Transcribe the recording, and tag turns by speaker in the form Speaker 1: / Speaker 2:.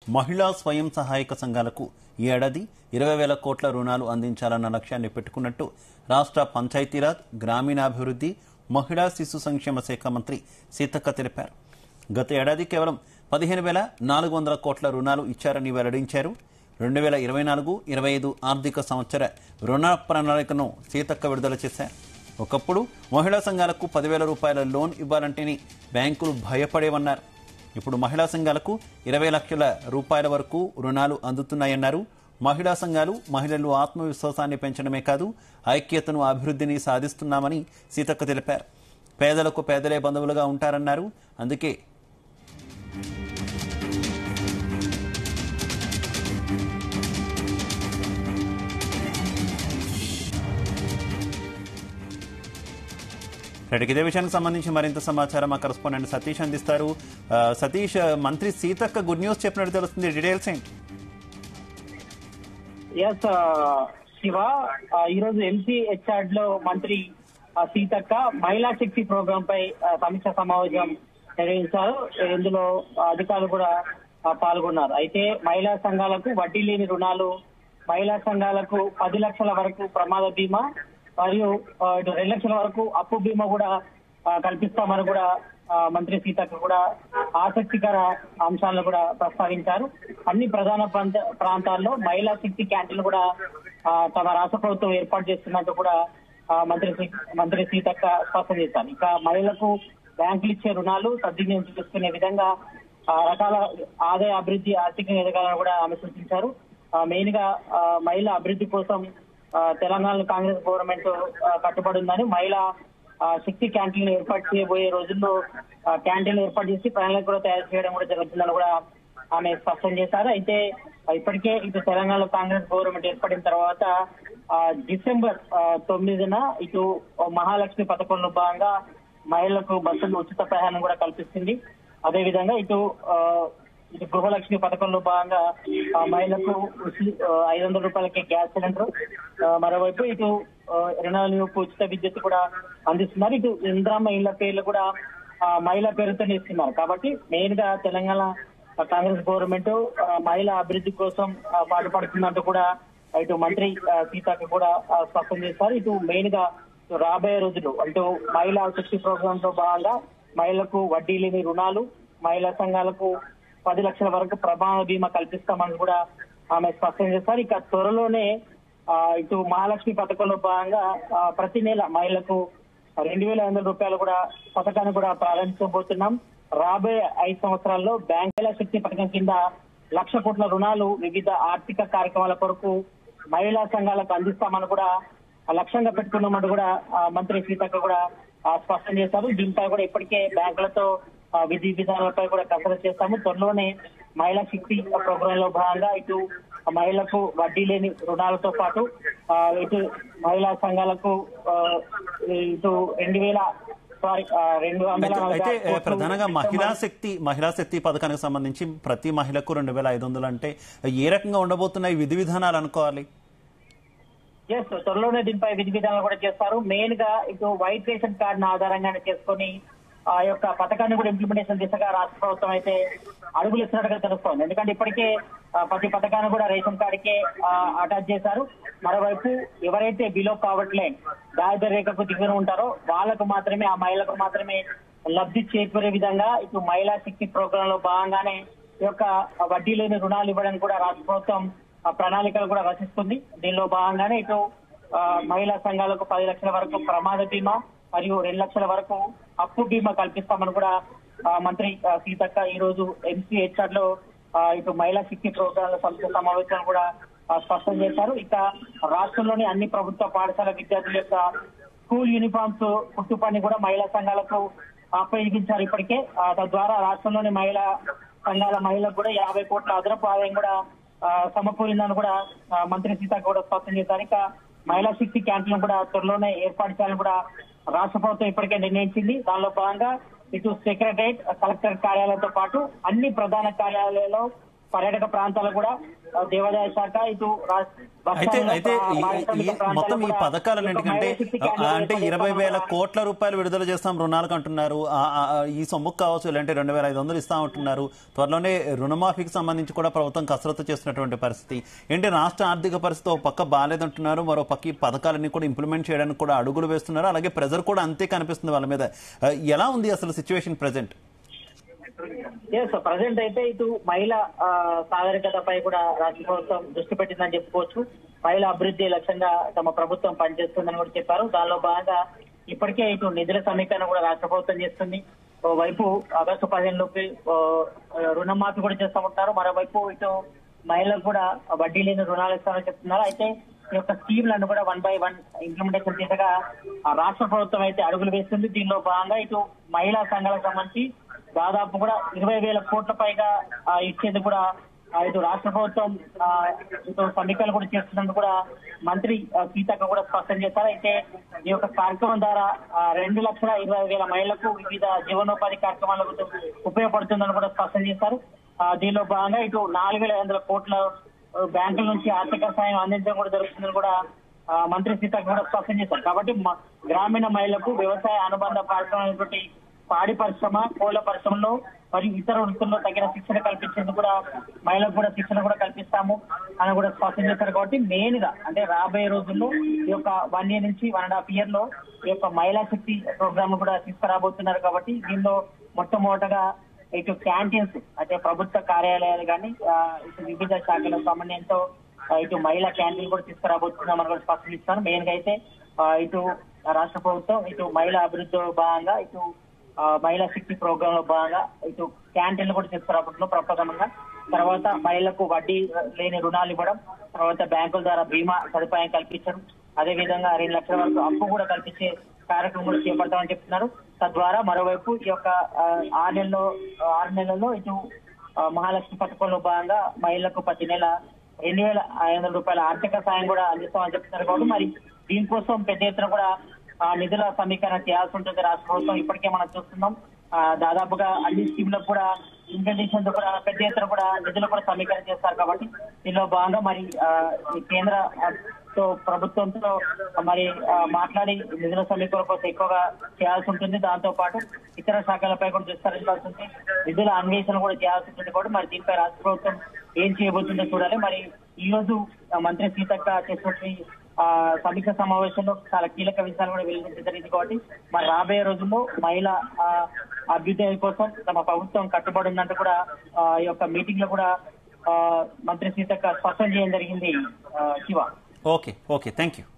Speaker 1: మహిళా స్వయం సహాయక సంఘాలకు ఈ ఏడాది ఇరవై వేల కోట్ల రుణాలు అందించాలన్న లక్ష్యాన్ని పెట్టుకున్నట్టు రాష్ట్ర పంచాయతీరాజ్ గ్రామీణాభివృద్ధి మహిళా శిశు సంక్షేమ శాఖ మంత్రి సీతక్క తెలిపారు గత ఏడాది కేవలం పదిహేను వేల నాలుగు వందల కోట్ల రుణాలు ఇచ్చారని వెల్లడించారు రెండు వేల ఇరవై నాలుగు ఇరవై ఐదు ఆర్థిక సంవత్సర రుణ ప్రణాళికను సీతక్క విడుదల చేశారు ఒకప్పుడు మహిళా సంఘాలకు పదివేల రూపాయల లోన్ ఇవ్వాలంటేనే బ్యాంకులు భయపడేవన్నారు ఇప్పుడు మహిళా సంఘాలకు ఇరవై లక్షల రూపాయల వరకు రుణాలు అందుతున్నాయన్నారు మహిళా సంఘాలు మహిళలు ఆత్మవిశ్వాసాన్ని పెంచడమే కాదు ఐక్యతను అభివృద్ధిని సాధిస్తున్నామని సీతక్క తెలిపారు పేదలకు పేదలే బంధువులుగా ఉంటారన్నారు అందుకే రైట్ ఇదే విషయానికి సంబంధించి మరింత సమాచారం మా కరెస్పాండెంట్ సతీష్ అందిస్తారు ఆ, సతీష్ మంత్రి సీతక్క గుడ్ న్యూస్ చెప్పినట్టు తెలుస్తుంది డీటెయిల్స్ ఏంటి
Speaker 2: ఎస్ శివ ఆ, ఈ రోజు ఎంసీ హెచ్ఆర్డ్ లో మంత్రి ఆ, సీతక్క మహిళా శక్తి ప్రోగ్రాం పై ఆ, సమీక్ష సమావేశం నిర్వహించారు ఇందులో ఆ, అధికారులు కూడా ఆ, పాల్గొన్నారు అయితే మహిళా సంఘాలకు వడ్డీ లేని రుణాలు మహిళా సంఘాలకు పది లక్షల వరకు ప్రమాద బీమా మరియు ఆ, ఇటు రెండు లక్షల వరకు అప్పు బీమా కూడా ఆ, కల్పిస్తామని కూడా ఆ, మంత్రి సీతక్క కూడా ఆసక్తికర అంశాలను కూడా ప్రస్తావించారు అన్ని ప్రధాన ప్రాంత ప్రాంతాల్లో మహిళా శక్తి క్యాంటీన్లు కూడా ఆ, తమ రాష్ట్ర ప్రభుత్వం ఏర్పాటు చేస్తున్నట్టు కూడా ఆ, మంత్రి సీ- మంత్రి సీతక్క స్పష్టం చేశారు ఇక మహిళలకు బ్యాంకులు ఇచ్చే రుణాలు సద్వినియోగం చేసుకునే విధంగా ఆ, రకాల ఆదాయ అభివృద్ధి ఆర్థికంగా ఎదగాలని కూడా ఆమె సూచించారు ఆ, మెయిన్ గా ఆ, మహిళా అభివృద్ధి కోసం ఆ, తెలంగాణ కాంగ్రెస్ గవర్నమెంట్ ఆ, కట్టుబడి ఉందని మహిళా ఆ, శక్తి క్యాంటీన్లు ఏర్పాటు చేయబోయే రోజుల్లో ఆ, క్యాంటీన్లు ఏర్పాటు చేసి ప్రణాళిక కూడా తయారు చేయడం కూడా జరుగుతుందని కూడా ఆమె స్పష్టం చేశారు అయితే ఆ, ఇప్పటికే ఇటు తెలంగాణలో కాంగ్రెస్ గవర్నమెంట్ ఏర్పడిన తర్వాత ఆ, డిసెంబర్ ఆ, తొమ్మిదిన ఇటు మహాలక్ష్మి పథకంలో భాగంగా మహిళలకు బస్సులు ఉచిత ప్రయాణం కూడా కల్పిస్తుంది అదే విధంగా ఇటు ఆ, ఇటు గృహలక్ష్మి పథకంలో భాగంగా ఆ, మహిళలకు ఉచి- ఆ, ఐదు వందల రూపాయలకి గ్యాస్ సిలిండర్ ఆ, మరోవైపు ఇటు ఆ, రుణాలకు ఉచిత విద్యుత్ కూడా అందిస్తున్నారు ఇటు ఇంద్రమ్మ ఇళ్ల పేర్లు కూడా ఆ, మహిళా పేరుతోనే ఇస్తున్నారు కాబట్టి మెయిన్ గా తెలంగాణ కాంగ్రెస్ గవర్నమెంట్ ఆ, మహిళా అభివృద్ధి కోసం ఆ, పాటుపడుతున్నట్టు కూడా ఇటు మంత్రి ఆ, సీతక్క కూడా ఆ, స్పష్టం చేస్తారు ఇటు మెయిన్ గా రాబోయే రోజులు అంటూ మహిళా శక్తి ప్రోగ్రామ్ తో భాగంగా మహిళలకు వడ్డీ లేని రుణాలు మహిళా సంఘాలకు పది లక్షల వరకు ప్రమాణ బీమా కల్పిస్తామని కూడా ఆమె స్పష్టం చేస్తారు ఇక త్వరలోనే ఆ, ఇటు మహాలక్ష్మి పథకంలో భాగంగా ఆ, ప్రతి నెల మహిళలకు రెండు వేల ఐదు వందల రూపాయలు కూడా పథకాన్ని కూడా ప్రారంభించబోతున్నాం రాబోయే ఐదు సంవత్సరాల్లో బ్యాంకుల శక్తి పథకం కింద లక్ష కోట్ల రుణాలు వివిధ ఆర్థిక కార్యక్రమాల కొరకు మహిళా సంఘాలకు అందిస్తామని కూడా ఆ లక్ష్యంగా పెట్టుకున్నామని కూడా ఆ, మంత్రి సీతక్క కూడా ఆ, స్పష్టం చేశారు దీనిపై కూడా ఇప్పటికే బ్యాంకులతో ఆ, విధి విధానాలపై కూడా కసరత్తు చేస్తాము త్వరలోనే మహిళా శక్తి ప్రోగ్రామ్ లో భాగంగా ఇటు మహిళలకు వడ్డీ లేని రుణాలతో పాటు ఆ, ఇటు మహిళా సంఘాలకు ఆ, ఇటు రెండు వేల సారీ ఆ, రెండు వందల
Speaker 1: అయితే-
Speaker 2: నలభై
Speaker 1: అయితే
Speaker 2: ఆరు కోట్లు
Speaker 1: ప్రధానంగా మహిళా శక్తి మహిళా శక్తి పథకానికి సంబంధించి ప్రతి మహిళకు రెండు వేల ఐదు వందలు అంటే ఏ రకంగా ఉండబోతున్నాయి విధి విధానాలు అనుకోవాలి
Speaker 2: ఎస్ త్వరలోనే దీనిపై విధి విధానాలు కూడా చేస్తారు మెయిన్ గా ఇటు వైట్ రేషన్ కార్డు ఆధారంగానే చేసుకొని ఆ యొక్క పథకాన్ని కూడా ఇంప్లిమెంటేషన్ దిశగా రాష్ట్ర ప్రభుత్వం అయితే అడుగులు ఇస్తున్నట్టుగా తెలుస్తోంది ఎందుకంటే ఇప్పటికే ఆ, ప్రతి పథకాన్ని కూడా రేషన్ కార్డుకే ఆ, అటాచ్ చేశారు మరోవైపు ఎవరైతే బిలో పావర్టీ లైన్ దారిద్ర రేఖకు దిగున ఉంటారో వాళ్ళకు మాత్రమే ఆ మహిళలకు మాత్రమే లబ్ధి చేకూరే విధంగా ఇటు మహిళా శక్తి ప్రోగ్రామ్ లో భాగంగానే ఈ యొక్క వడ్డీ లేని రుణాలు ఇవ్వడానికి కూడా రాష్ట్ర ప్రభుత్వం ఆ ప్రణాళికలు కూడా రచిస్తుంది దీనిలో భాగంగానే ఇటు ఆ, మహిళా సంఘాలకు పది లక్షల వరకు ప్రమాద బీమా మరియు రెండు లక్షల వరకు అప్పు బీమా కల్పిస్తామని కూడా ఆ, మంత్రి ఆ, సీతక్క ఈ రోజు ఎంసీహెచ్ఆర్ లో ఆ, ఇటు మహిళా శక్తి ప్రోగ్రాంల సంస్థ సమావేశాలు కూడా ఆ, స్పష్టం చేశారు ఇక రాష్ట్రంలోని అన్ని ప్రభుత్వ పాఠశాల విద్యార్థుల యొక్క స్కూల్ యూనిఫామ్స్ కుట్టు పని కూడా మహిళా సంఘాలకు అప్పగించారు ఇప్పటికే ఆ, తద్వారా రాష్ట్రంలోని మహిళా సంఘాల మహిళలకు కూడా యాభై కోట్ల అదనపు ఆదాయం కూడా ఆ, సమకూరిందని కూడా ఆ, మంత్రి సీతక్క కూడా స్పష్టం చేశారు ఇక మహిళా శక్తి క్యాంటీన్ కూడా త్వరలోనే ఏర్పాటు చేయాలని కూడా రాష్ట్ర ప్రభుత్వం ఇప్పటికే నిర్ణయించింది దానిలో భాగంగా ఇటు సెక్రటరేట్ కలెక్టర్ కార్యాలయంతో పాటు అన్ని ప్రధాన కార్యాలయాల్లో పర్యాటక ప్రాంతాలు కూడా ఆ, దేవాదాయ శాఖ ఇటు రా- బస్
Speaker 1: అయితే
Speaker 2: స్టాండ్లో,
Speaker 1: అయితే
Speaker 2: ఆ,
Speaker 1: ఈ-
Speaker 2: పారిశ్రామిక
Speaker 1: ఈ
Speaker 2: ప్రాంతాల్లో
Speaker 1: మొత్తం ఈ
Speaker 2: కూడా
Speaker 1: పథకాలన్నిటికంటే
Speaker 2: ఈ యొక్క మైలా శక్తి
Speaker 1: ఆ,
Speaker 2: కేంద్రాలు
Speaker 1: అంటే
Speaker 2: ఏర్పాటు
Speaker 1: ఇరవై వేల
Speaker 2: చేస్తామని
Speaker 1: కోట్ల రూపాయలు విడుదల చేస్తాం రుణాలకు అంటున్నారు ఆ- ఆ- ఆ, ఈ సొమ్ముకు కావచ్చు లేదంటే రెండు వేల ఐదు వందలు ఇస్తాం అంటున్నారు త్వరలోనే రుణమాఫీకి సంబంధించి కూడా ప్రభుత్వం కసరత్తు చేస్తున్నటువంటి పరిస్థితి ఏంటి రాష్ట్ర ఆర్థిక పరిస్థితి ఒక పక్క బాగాలేదంటున్నారు మరో పక్క ఈ పథకాలన్నీ కూడా ఇంప్లిమెంట్ చేయడానికి కూడా అడుగులు వేస్తున్నారు అలాగే ప్రెజర్ కూడా అంతే కనిపిస్తుంది వాళ్ళ మీద ఆ, ఎలా ఉంది అసలు సిచ్యువేషన్ ప్రెసెంట్
Speaker 2: ఎస్ ప్రజెంట్ అయితే ఇటు మహిళా ఆ, సాగరికతపై కూడా రాష్ట్ర ప్రభుత్వం దృష్టి పెట్టిందని చెప్పుకోవచ్చు మహిళా అభివృద్ధి లక్ష్యంగా తమ ప్రభుత్వం పనిచేస్తుందని కూడా చెప్పారు దానిలో భాగంగా ఇప్పటికే ఇటు నిధుల సమీకరణ కూడా రాష్ట్ర ప్రభుత్వం చేస్తుంది వైపు ఆగస్టు పదిహేను లోపు ఓ, రుణమాఫీ కూడా చేస్తామంటున్నారు మరోవైపు ఇటు మహిళలకు కూడా వడ్డీ లేని రుణాలు ఇస్తామని చెప్తున్నారు అయితే ఈ యొక్క స్కీమ్లను కూడా వన్ బై వన్ ఇంప్లిమెంటేషన్ చేసగా ఆ రాష్ట్ర ప్రభుత్వం అయితే అడుగులు వేస్తుంది దీనిలో భాగంగా ఇటు మహిళా సంఘాలకు సంబంధించి దాదాపు కూడా ఇరవై వేల కోట్ల పైగా ఆ, ఇచ్చేది కూడా ఆ, ఇటు రాష్ట్ర ప్రభుత్వం ఆ, ఇటు సమీకరణ కూడా చేస్తున్నందుకు కూడా మంత్రి ఆ, సీతక్క కూడా స్పష్టం చేశారు అయితే ఈ యొక్క కార్యక్రమం ద్వారా ఆ, రెండు లక్షల ఇరవై వేల మహిళలకు వివిధ జీవనోపాధి కార్యక్రమాలకు ఉపయోగపడుతుందని కూడా స్పష్టం చేశారు ఆ, దీనిలో భాగంగా ఇటు నాలుగు వేల ఐదు వందల కోట్ల ఆ, బ్యాంకుల నుంచి ఆర్థిక సాయం అందించడం కూడా జరుగుతుందని కూడా ఆ, మంత్రి సీతక్క కూడా స్పష్టం చేశారు కాబట్టి మ- గ్రామీణ మహిళలకు వ్యవసాయ అనుబంధ కార్యక్రమాలైనటువంటి పాడి పరిశ్రమ కోళ్ల పరిశ్రమలో మరియు ఇతర వృత్తుల్లో తగిన శిక్షణ కల్పించేందుకు కూడా మహిళలకు కూడా శిక్షణ కూడా కల్పిస్తాము అని కూడా స్పష్టం చేశారు కాబట్టి మెయిన్ గా అంటే రాబోయే రోజుల్లో ఈ యొక్క వన్ ఇయర్ నుంచి వన్ అండ్ హాఫ్ ఇయర్ లో ఈ యొక్క మహిళా శక్తి ప్రోగ్రామ్ కూడా తీసుకురాబోతున్నారు కాబట్టి దీనిలో మొట్టమొదటగా ఇటు క్యాంటీన్స్ అంటే ప్రభుత్వ కార్యాలయాలు కానీ ఇటు వివిధ శాఖల సమన్వయంతో ఆ, ఇటు మహిళా క్యాంటీన్ కూడా తీసుకురాబోతున్నామని కూడా స్పష్టం ఇస్తాను మెయిన్ గా అయితే ఆ, ఇటు రాష్ట్ర ప్రభుత్వం ఇటు మహిళా అభివృద్ధిలో భాగంగా ఇటు ఆ, మహిళా శక్తి ప్రోగ్రామ్ లో భాగంగా ఇటు క్యాంటీన్లు కూడా తీసుకురాబోతున్నాం ప్రప్రథమంగా తర్వాత మహిళలకు వడ్డీ లేని రుణాలు ఇవ్వడం తర్వాత బ్యాంకుల ద్వారా బీమా సదుపాయం కల్పించడం అదే విధంగా రెండు లక్షల వరకు అప్పు కూడా కల్పించే కార్యక్రమం కూడా చేపడతామని చెప్తున్నారు తద్వారా మరోవైపు ఈ యొక్క ఆ, ఆరు నెలలో ఆరు నెలల్లో ఇటు ఆ, మహాలక్ష్మి పథకంలో భాగంగా మహిళలకు ప్రతి నెల రెండు వేల ఐదు వందల రూపాయల ఆర్థిక సాయం కూడా అందిస్తామని చెప్తున్నారు కాబట్టి మరి దీనికోసం పెద్ద ఎత్తున కూడా ఆ నిధుల సమీకరణ చేయాల్సి ఉంటుంది రాష్ట్ర ప్రభుత్వం ఇప్పటికే మనం చూస్తున్నాం ఆ, దాదాపుగా అన్ని స్కీమ్లకు కూడా ఇంప్లిమెంటేషన్ కూడా పెద్ద ఎత్తున కూడా నిధులు కూడా సమీకరణ చేస్తారు కాబట్టి దీనిలో భాగంగా మరి ఆ, ఈ కేంద్ర ఆ, తో ప్రభుత్వంతో మరి ఆ, మాట్లాడి నిధుల సమీకరణ కోసం ఎక్కువగా చేయాల్సి ఉంటుంది దాంతో పాటు ఇతర శాఖలపై కూడా విస్తరించాల్సి ఉంటుంది నిధుల అన్వేషణ కూడా చేయాల్సి ఉంటుంది కూడా మరి దీనిపై రాష్ట్ర ప్రభుత్వం ఏం చేయబోతుందో చూడాలి మరి ఈ రోజు ఆ, మంత్రి సీతక్క చేసినటువంటి ఆ సమీక్ష సమావేశంలో చాలా కీలక విషయాలు కూడా వెల్లడించడం జరిగింది కాబట్టి మరి రాబోయే రోజుల్లో మహిళ ఆ, అభ్యుదయం కోసం తమ ప్రభుత్వం కట్టుబడి ఉన్నట్టు కూడా ఆ, ఈ యొక్క మీటింగ్ లో కూడా ఆ, మంత్రి సీతక్క స్పష్టం చేయడం జరిగింది ఆ, Shiva
Speaker 1: okay okay thank you